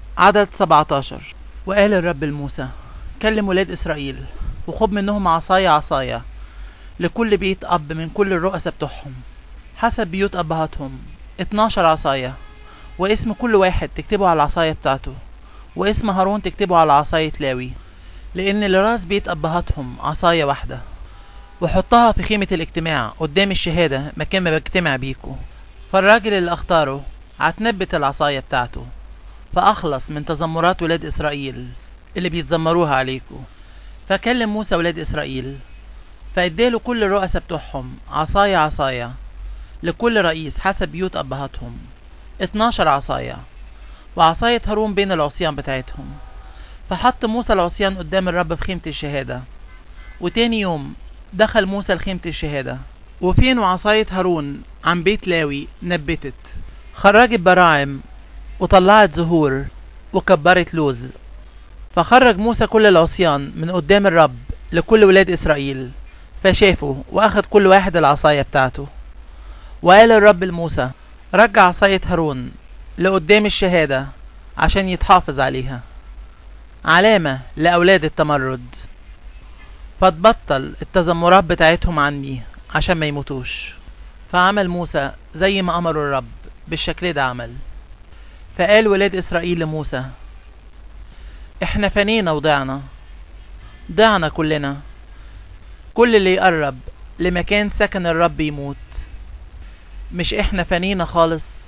عدد 17 وقال الرب لموسى كلم ولاد إسرائيل وخذ منهم عصاية عصاية لكل بيت أب من كل الرؤساء بتوعهم حسب بيوت أبهاتهم 12 عصاية واسم كل واحد تكتبه على العصاية بتاعته واسم هارون تكتبه على عصاية لاوي لأن لراس بيت أبهاتهم عصاية واحدة وحطها في خيمة الاجتماع قدام الشهادة مكان ما بجتمع بيكو فالراجل اللي اختاره هتنبت العصاية بتاعته فأخلص من تذمرات ولاد إسرائيل اللي بيتذمروها عليكو فكلم موسى ولاد إسرائيل فاداله كل الرؤساء بتوعهم عصاية عصاية لكل رئيس حسب بيوت أبهاتهم 12 عصاية وعصاية هارون بين العصيان بتاعتهم فحط موسى العصيان قدام الرب في خيمة الشهادة وتاني يوم دخل موسى لخيمة الشهادة وفين وعصاية هارون عن بيت لاوي نبتت خرجت براعم وطلعت زهور وكبرت لوز فخرج موسى كل العصيان من قدام الرب لكل ولاد إسرائيل فشافوا وأخذ كل واحد العصاية بتاعته وقال الرب لموسى رجع عصاية هارون لقدام الشهادة عشان يتحافظ عليها علامة لأولاد التمرد فتبطل التذمرات بتاعتهم عني عشان ما يموتوش فعمل موسى زي ما أمره الرب بالشكل ده عمل فقال ولاد إسرائيل لموسى احنا فنينا وضعنا ضعنا كلنا كل اللي يقرب لمكان سكن الرب يموت مش احنا فنينا خالص